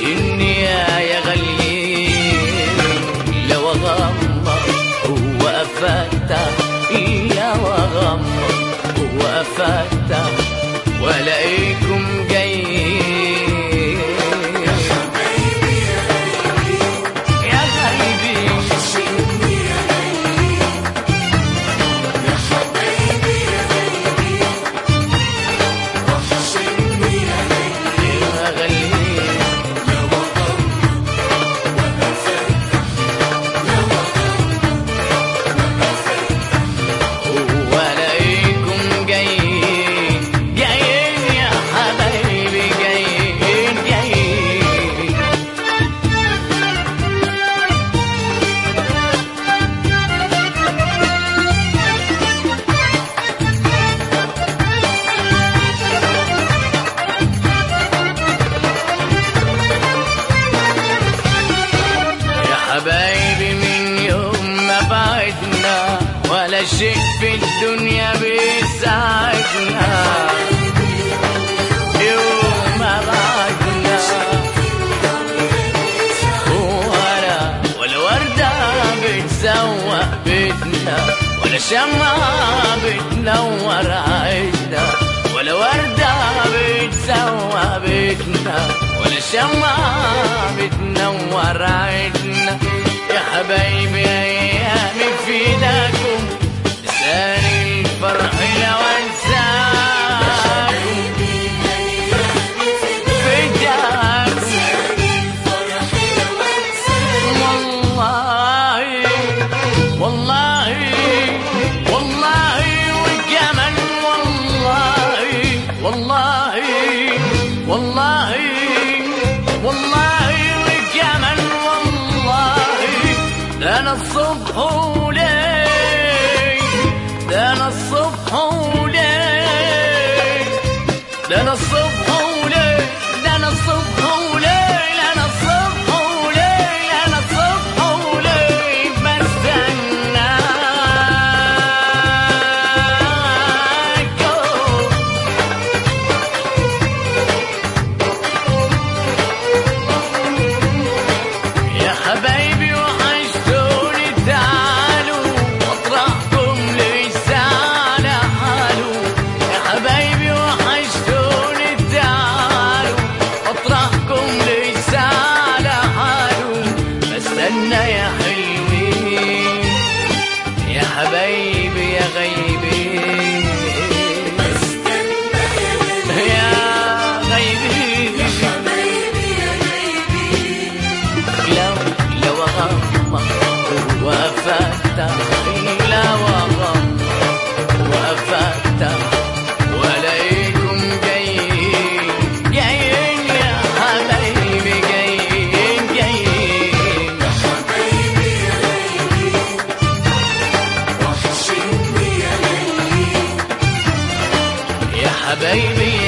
وحشني يا يا غاليين لو اغمض هو افتح لو اغمض هو افتح والاقيكم جايين يا غايبين يا غاليين والاقيكم جايين جايين يا حبايبي جايين جايين يا حبايبي من يوم ما بعدنا ولا شيء في الدنيا بيساعدنا يوم ما بعدنا ولا ولا وردة بتسوق بيتنا ولا شمعة بتنور عيشنا ولا وردة بتسوق بيتنا ولا شمعة بتنور عيشنا يا حبايبي أيامي في ايدكم لساني الفرح لو انساكم فداكم والله والله والله والجمل والله والله والله والله والجمل والله ده انا الصبح وليل ده انا الصبح وليل ده انا الصبح وليل ده انا الصبح وليل انا الصبح وليل انا الصبح وليل بستناكم يا حبايبي وحشتوني تعالوا واطرحكم لسه على حاله يا حبايبي وحشتوني تعالوا واطرحكم لسه على حاله بستنى يا حلوين يا حبايبي يا غيبين يا غيبين لو لو اغمض وافتح لو اغمض وافتح والاقيكم جايين جايين يا حبايبي جايين جايين يا حبايبي